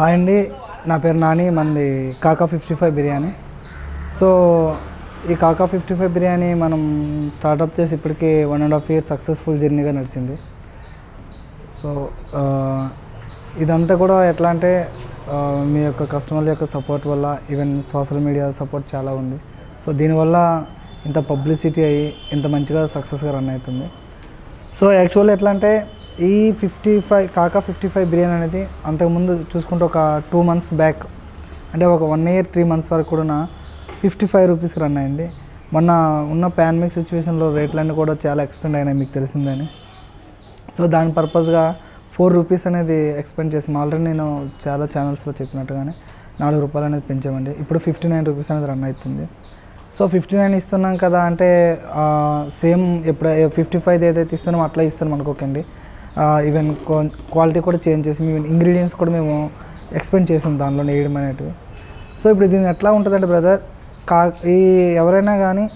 hi అండి నా పేరు నాని మంది కాకా ఫిఫ్టీ ఫైవ్ బిర్యానీ సో ఈ కాకా ఫిఫ్టీ ఫైవ్ బిర్యానీ మనం స్టార్ట్అప్ చేసి ఇప్పటికి one and half year successful జర్నీగా నడిచింది సో ఆ, ఇదంతా కూడా ఎట్లా అంటే ఆ, మీ యొక్క కస్టమర్ల యొక్క సపోర్ట్ వల్ల ఈవెన్ సోషల్ మీడియా సపోర్ట్ చాలా ఉంది సో దీనివల్ల ఇంత పబ్లిసిటీ అయ్యి ఇంత మంచిగా సక్సెస్గా రన్ అవుతుంది సో యాక్చువల్ ఎట్లా అంటే ఈ fifty five Kaka fifty five biryani అనేది అంతకుముందు చూసుకుంటే ఒక టూ మంత్స్ బ్యాక్ అంటే ఒక వన్ ఇయర్ త్రీ మంత్స్ వరకు కూడా ఫిఫ్టీ ఫైవ్ రూపీస్కి రన్ అయింది మొన్న ఉన్న పాండమిక్ సిచ్యువేషన్లో రేట్లన్నీ కూడా చాలా ఎక్స్పెండ్ అయినాయి మీకు తెలిసిందని సో దాని పర్పస్గా ఫోర్ రూపీస్ అనేది ఎక్స్పెండ్ చేసాం ఆల్రెడీ నేను చాలా ఛానల్స్లో చెప్పినట్టుగానే నాలుగు రూపాయలు అనేది పెంచామండి ఇప్పుడు ఫిఫ్టీ నైన్ రూపీస్ అనేది రన్ అవుతుంది సో ఫిఫ్టీ నైన్ ఇస్తున్నాం కదా అంటే సేమ్ ఎప్పుడు ఫిఫ్టీ ఫైవ్ ఏదైతే ఇస్తున్నామో అట్లా ఇస్తాం అనుకోకండి ఈవెన్ క్వాలిటీ కూడా చేంజ్ చేసి ఈవెన్ ఇంగ్రీడియంట్స్ కూడా మేము ఎక్స్పెండ్ చేసాం దానిలో వేయడం అనేటివి సో ఇప్పుడు దీని ఎట్లా ఉంటుందంటే బ్రదర్ కా ఈ ఎవరైనా కానీ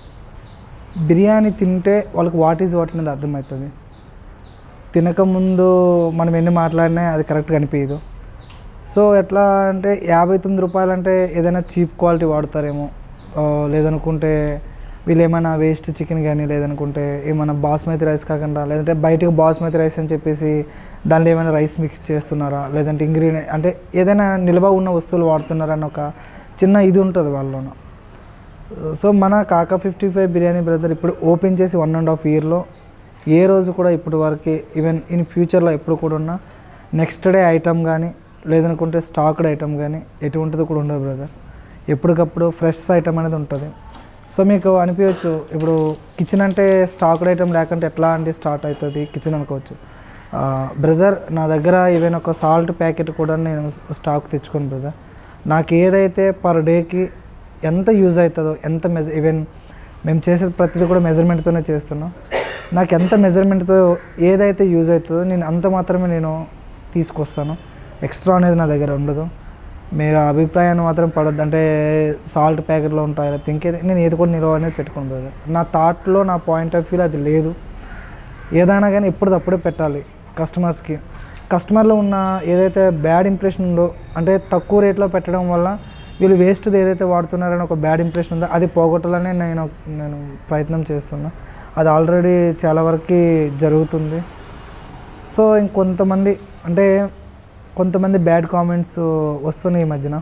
బిర్యానీ తింటే వాళ్ళకి వాట్ ఈజ్ వాట్ అనేది అర్థమవుతుంది తినకముందు మనం ఎన్ని మాట్లాడినా అది కరెక్ట్గా అనిపించదు సో ఎట్లా అంటే యాభై తొమ్మిది రూపాయలు అంటే ఏదైనా చీప్ క్వాలిటీ వాడతారేమో ఆ, లేదనుకుంటే వీళ్ళు ఏమైనా వేస్ట్ చికెన్ కానీ లేదనుకుంటే ఏమైనా బాస్మతి రైస్ కాకుండా లేదంటే బయటకు బాస్మతి రైస్ అని చెప్పేసి దానిలో ఏమైనా రైస్ మిక్స్ చేస్తున్నారా లేదంటే ఇంగ్రీడియంట్ అంటే ఏదైనా నిల్వ ఉన్న వస్తువులు వాడుతున్నారా అని ఒక చిన్న ఇది ఉంటుంది వాళ్ళలోనూ సో మన Kaka fifty five biryani brother ఇప్పుడు ఓపెన్ చేసి వన్ అండ్ హాఫ్ ఇయర్లో ఏ రోజు కూడా ఇప్పటి వరకు ఈవెన్ ఇన్ ఫ్యూచర్లో ఎప్పుడు కూడా ఉన్నా నెక్స్ట్ డే ఐటమ్ కానీ లేదనుకుంటే స్టాక్డ్ ఐటమ్ కానీ ఎటువంటిది కూడా ఉండదు బ్రదర్ ఎప్పటికప్పుడు ఫ్రెష్ ఐటమ్ అనేది ఉంటుంది సో మీకు అనిపించవచ్చు ఇప్పుడు కిచెన్ అంటే స్టాక్డ్ ఐటమ్ లేకుంటే ఎట్లా అంటే స్టార్ట్ అవుతుంది కిచెన్ అనుకోవచ్చు బ్రదర్ నా దగ్గర ఈవెన్ ఒక సాల్ట్ ప్యాకెట్ కూడా నేను స్టాక్ తెచ్చుకోను బ్రదర్ నాకు ఏదైతే పర్ డేకి ఎంత యూజ్ అవుతుందో ఎంత మెజ ఈవెన్ మేము చేసే ప్రతిదీ కూడా మెజర్మెంట్తోనే చేస్తున్నాం నాకు ఎంత మెజర్మెంట్తో ఏదైతే యూజ్ అవుతుందో నేను అంత మాత్రమే నేను తీసుకొస్తాను ఎక్స్ట్రా అనేది నా దగ్గర ఉండదు మీరు ఆ అభిప్రాయాన్ని మాత్రం పడద్దు అంటే సాల్ట్ ప్యాకెట్లో ఉంటాయి లేకపోతే ఇంకేది నేను ఏది కూడా నిలవ అనేది పెట్టుకోను బ్రదర్ నా థాట్లో నా పాయింట్ ఆఫ్ వ్యూలో అది లేదు ఏదైనా కానీ ఎప్పటిదప్పుడే పెట్టాలి కస్టమర్స్కి కస్టమర్లో ఉన్న ఏదైతే బ్యాడ్ ఇంప్రెషన్ ఉందో అంటే తక్కువ రేట్లో పెట్టడం వల్ల వీళ్ళు వేస్ట్ది ఏదైతే వాడుతున్నారని ఒక బ్యాడ్ ఇంప్రెషన్ ఉందో అది పోగొట్టాలని నేను నేను ప్రయత్నం చేస్తున్నా అది ఆల్రెడీ చాలా వరకు జరుగుతుంది సో ఇంకొంతమంది అంటే కొంతమంది బ్యాడ్ కామెంట్స్ వస్తున్నాయి ఈ మధ్యన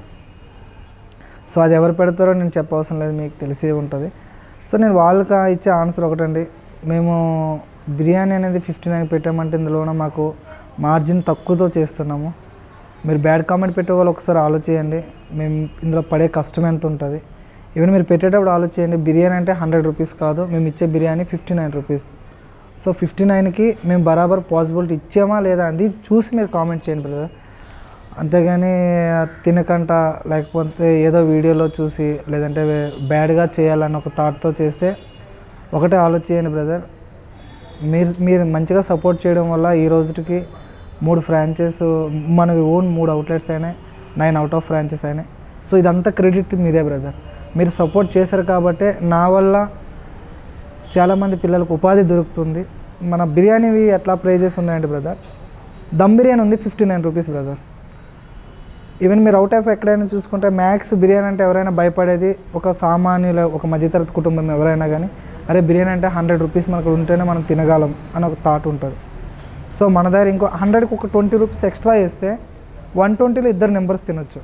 సో అది ఎవరు పెడతారో నేను చెప్పవసరం లేదు మీకు తెలిసే ఉంటుంది సో నేను వాళ్ళకి ఇచ్చే ఆన్సర్ ఒకటండి మేము బిర్యానీ అనేది ఫిఫ్టీ నైన్ పెట్టామంటే ఇందులోన మాకు మార్జిన్ తక్కువతో చేస్తున్నాము మీరు బ్యాడ్ కామెంట్ పెట్టే వాళ్ళు ఒకసారి ఆలోచించండి మేము ఇందులో పడే కష్టం ఎంత ఉంటుంది ఈవెన్ మీరు పెట్టేటప్పుడు ఆలోచించండి బిర్యానీ అంటే హండ్రెడ్ రూపీస్ కాదు మేము ఇచ్చే biryani fifty nine rupees so fifty నైన్కి మేము బరాబర్ పాసిబిలిటీ ఇచ్చామా లేదా అది చూసి మీరు కామెంట్ చేయండి బ్రదర్ అంతేగాని తినకంట లేకపోతే ఏదో వీడియోలో చూసి లేదంటే బ్యాడ్గా చేయాలని ఒక థాట్తో చేస్తే ఒకటే ఆలోచించండి బ్రదర్ మీరు మీరు మంచిగా సపోర్ట్ చేయడం వల్ల ఈ రోజుకి మూడు ఫ్రాంచైస్ మనవి ఓన్ మూడు అవుట్లెట్స్ అయినాయి నైన్ అవుట్ ఆఫ్ ఫ్రాంచైస్ అయినాయి సో ఇదంతా క్రెడిట్ మీదే బ్రదర్ మీరు సపోర్ట్ చేశారు కాబట్టే నా వల్ల చాలామంది పిల్లలకు ఉపాధి దొరుకుతుంది మన బిర్యానీవి ఎట్లా ప్రైజెస్ ఉన్నాయండి బ్రదర్ దమ్ బిర్యానీ ఉంది fifty nine rupees brother even మీరు అవుట్ ఆఫ్ ఎక్కడైనా చూసుకుంటే మ్యాక్స్ బిర్యానీ అంటే ఎవరైనా భయపడేది ఒక సామాన్యుల ఒక మధ్యతరగతి కుటుంబం ఎవరైనా కానీ అరే బిర్యానీ అంటే హండ్రెడ్ రూపీస్ మనకు ఉంటేనే మనం తినగలం అని ఒక థాట్ ఉంటుంది సో మన దగ్గర ఇంకో హండ్రెడ్కి ఒక ట్వంటీ రూపీస్ ఎక్స్ట్రా వేస్తే వన్ ట్వంటీలో ఇద్దరు నెంబర్స్ తినొచ్చు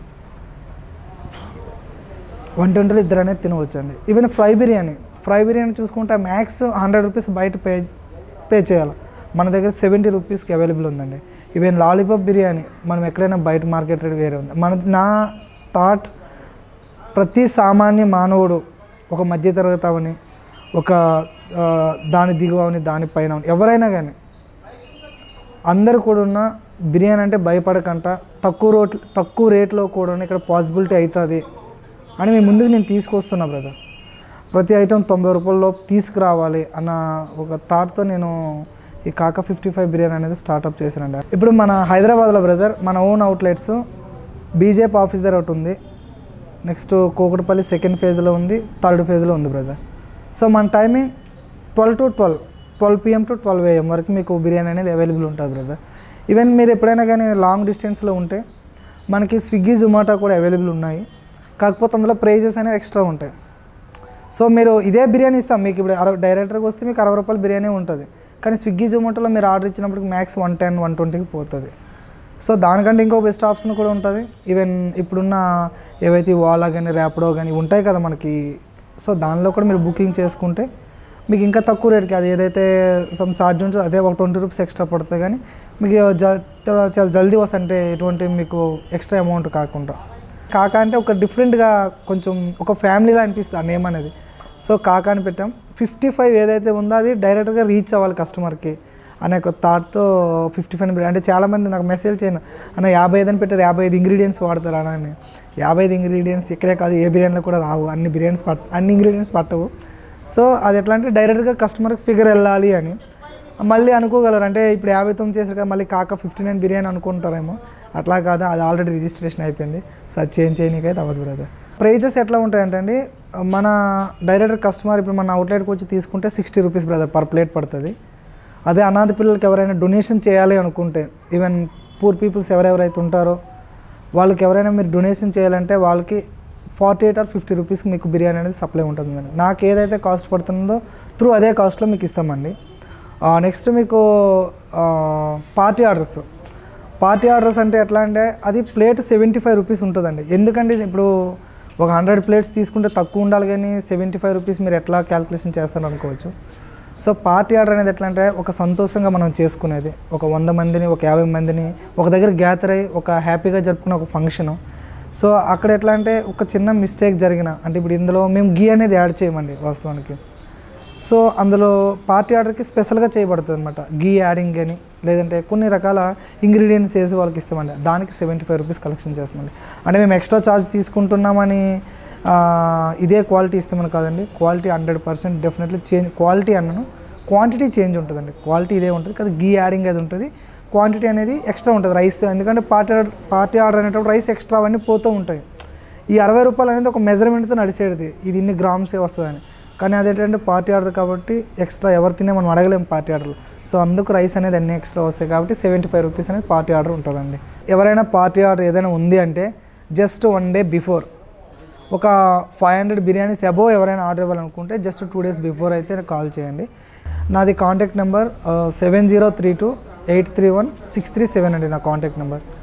వన్ ట్వంటీలో ఇద్దరు అనేది తినవచ్చు అండి even fry biryani fry biryani చూసుకుంటే మ్యాక్స్ హండ్రెడ్ రూపీస్ బయట పే పే చేయాలి మన దగ్గర సెవెంటీ రూపీస్కి అవైలబుల్ ఉందండి ఈవెన్ లాలీపాప్ బిర్యానీ మనం ఎక్కడైనా బయట మార్కెట్ రేట్ వేరే ఉంది మన నా థాట్ ప్రతి సామాన్య మానవుడు ఒక మధ్యతరగతి అవని ఒక ఆ, దాని దిగువ అవని దానిపైన అవని ఎవరైనా కానీ అందరు కూడా ఉన్న బిర్యానీ అంటే భయపడకంట తక్కువ రోట్ తక్కువ రేట్లో కూడా ఇక్కడ పాసిబిలిటీ అవుతుంది అని మీ ముందుకు నేను తీసుకొస్తున్నా బ్రదర్ ప్రతి ఐటెం తొంభై రూపాయల్లో తీసుకురావాలి అన్న ఒక థాట్తో నేను ఈ కాకా ఫిఫ్టీ ఫైవ్ బిర్యానీ అనేది స్టార్ట్అప్ చేశానండి ఇప్పుడు మన హైదరాబాద్లో బ్రదర్ మన ఓన్ అవుట్లెట్స్ బీజేపీ ఆఫీస్ దగ్గర ఒకటి ఉంది నెక్స్ట్ కోకటపల్లి సెకండ్ ఫేజ్లో ఉంది థర్డ్ ఫేజ్లో ఉంది బ్రదర్ సో మన timing twelve to twelve twelve PM to twelve AM వరకు మీకు బిర్యానీ అనేది అవైలబుల్ ఉంటుంది బ్రదర్ ఈవెన్ మీరు ఎప్పుడైనా కానీ లాంగ్ డిస్టెన్స్లో ఉంటే మనకి స్విగ్గీ జొమాటో కూడా అవైలబుల్ ఉన్నాయి కాకపోతే అందులో ప్రైజెస్ అనేవి ఎక్స్ట్రా ఉంటాయి సో మీరు ఇదే బిర్యానీ ఇస్తాం మీకు ఇప్పుడు అరవై డైరెక్టర్కి వస్తే మీకు అరవై రూపాయల బిర్యానీ ఉంటుంది కానీ స్విగ్గీ జొమాటోలో మీరు ఆర్డర్ ఇచ్చినప్పుడు మ్యాక్స్ వన్ టెన్ వన్ ట్వంటీకి పోతుంది సో దానికంటే ఇంకో బెస్ట్ ఆప్షన్ కూడా ఉంటుంది ఈవెన్ ఇప్పుడున్న ఏవైతే ఓలా కానీ ర్యాపిడో కానీ ఉంటాయి కదా మనకి సో దానిలో కూడా మీరు బుకింగ్ చేసుకుంటే మీకు ఇంకా తక్కువ రేట్కి అది ఏదైతే సమ్ ఛార్జ్ ఉంటుందో అదే ఒక ట్వంటీ రూపీస్ ఎక్స్ట్రా పడుతుంది కానీ మీకు జ- చాలా చాలా జల్దీ వస్తుంది అంటే ఎటువంటి మీకు ఎక్స్ట్రా అమౌంట్ కాకుండా కాకా అంటే ఒక డిఫరెంట్గా కొంచెం ఒక ఫ్యామిలీలా అనిపిస్తుంది ఆ నేమ్ అనేది సో కాకా అని పెట్టాం ఫిఫ్టీ ఫైవ్ ఏదైతే ఉందో అది డైరెక్ట్గా రీచ్ అవ్వాలి కస్టమర్కి అనే ఒక థాట్తో ఫిఫ్టీ ఫైవ్ బిర్యానీ అంటే చాలామంది నాకు మెసేజ్ చేయను అన్న యాభై ఐదు అని పెట్టారు యాభై ఐదు ఇంగ్రీడియంట్స్ వాడతారు అన్న అని యాభై ఐదు ఇంగ్రీడియంట్స్ ఇక్కడే కాదు ఏ బిర్యానీలో కూడా రావు అన్ని బిర్యానీస్ పట్ అన్ని ఇంగ్రీడియంట్స్ పట్టవు సో అది ఎట్లా అంటే డైరెక్ట్గా కస్టమర్కి ఫిగర్ వెళ్ళాలి అని మళ్ళీ అనుకోగలరు అంటే ఇప్పుడు యాభై తొమ్మిది చేశారు కదా మళ్ళీ కాక ఫిఫ్టీ నైన్ బిర్యానీ అనుకుంటారేమో అట్లా కాదు అది ఆల్రెడీ రిజిస్ట్రేషన్ అయిపోయింది సో అది చేంజ్ చేయనీకైతే అవ్వదు బ్రదర్ ప్రైజెస్ ఎట్లా ఉంటాయంటే అండి మన డైరెక్ట్ కస్టమర్ ఇప్పుడు మన అవుట్లెట్కి వచ్చి తీసుకుంటే sixty rupees brother per plate పడుతుంది అదే అనాథ పిల్లలకి ఎవరైనా డొనేషన్ చేయాలి అనుకుంటే ఈవెన్ పూర్ పీపుల్స్ ఎవరెవరైతే ఉంటారో వాళ్ళకి ఎవరైనా మీరు డొనేషన్ చేయాలంటే వాళ్ళకి ఫార్టీ ఎయిట్ ఆర్ ఫిఫ్టీ రూపీస్కి మీకు బిర్యానీ అనేది సప్లై ఉంటుంది మేడం నాకు ఏదైతే కాస్ట్ పడుతుందో త్రూ అదే కాస్ట్లో మీకు ఇస్తామండి నెక్స్ట్ మీకు పార్టీ ఆర్డర్స్ పార్టీ ఆర్డర్స్ అంటే ఎట్లా అంటే అది ప్లేట్ సెవెంటీ ఫైవ్ రూపీస్ ఉంటుందండి ఎందుకంటే ఇప్పుడు ఒక హండ్రెడ్ ప్లేట్స్ తీసుకుంటే తక్కువ ఉండాలి కానీ సెవెంటీ ఫైవ్ రూపీస్ మీరు ఎట్లా క్యాల్కులేషన్ చేస్తారు అనుకోవచ్చు సో పార్టీ ఆర్డర్ అనేది ఎట్లా అంటే ఒక సంతోషంగా మనం చేసుకునేది ఒక వంద మందిని ఒక యాభై మందిని ఒక దగ్గర గ్యాదర్ అయ్యి ఒక హ్యాపీగా జరుపుకునే ఒక ఫంక్షను సో అక్కడ ఎట్లా అంటే ఒక చిన్న మిస్టేక్ జరిగిన అంటే ఇప్పుడు ఇందులో మేము గీ అనేది యాడ్ చేయమండి వాస్తవానికి సో అందులో పార్టీ ఆర్డర్కి స్పెషల్గా చేయబడుతుంది అనమాట గీ యాడింగ్ అని లేదంటే కొన్ని రకాల ఇంగ్రీడియంట్స్ వేసి వాళ్ళకి ఇస్తామండి దానికి సెవెంటీ ఫైవ్ రూపీస్ కలెక్షన్ చేస్తామండి అంటే మేము ఎక్స్ట్రా ఛార్జ్ తీసుకుంటున్నామని ఆ, ఇదే క్వాలిటీ ఇస్తామని కాదండి quality hundred percent definitely change quality అన్నను క్వాంటిటీ చేంజ్ ఉంటుందండి క్వాలిటీ ఇదే ఉంటుంది కదా గీ యాడింగ్ అది ఉంటుంది క్వాంటిటీ అనేది ఎక్స్ట్రా ఉంటుంది రైస్ ఎందుకంటే పార్టీ ఆర్డర్ పార్టీ ఆర్డర్ అనేటప్పుడు రైస్ ఎక్స్ట్రా అవన్నీ పోతూ ఉంటాయి ఈ అరవై రూపాయలు అనేది ఒక మెజర్మెంట్తో నడిచేది ఇది ఇన్ని గ్రామ్సే వస్తుందని కానీ అదేంటంటే పార్టీ ఆర్డర్ కాబట్టి ఎక్స్ట్రా ఎవరు తినే మనం అడగలేము పార్టీ ఆర్డర్లో సో అందుకు రైస్ అనేది అన్ని ఎక్స్ట్రా వస్తాయి కాబట్టి సెవెంటీ ఫైవ్ రూపీస్ అనేది పార్టీ ఆర్డర్ ఉంటుందండి ఎవరైనా పార్టీ ఆర్డర్ ఏదైనా ఉంది అంటే జస్ట్ వన్ డే బిఫోర్ ఒక ఫైవ్ హండ్రెడ్ బిర్యానీస్ అబోవ్ ఎవరైనా ఆర్డర్ ఇవ్వాలనుకుంటే జస్ట్ టూ డేస్ బిఫోర్ అయితే కాల్ చేయండి నాది contact number seven zero three two eight three one six three seven అండి నా కాంటాక్ట్ నెంబర్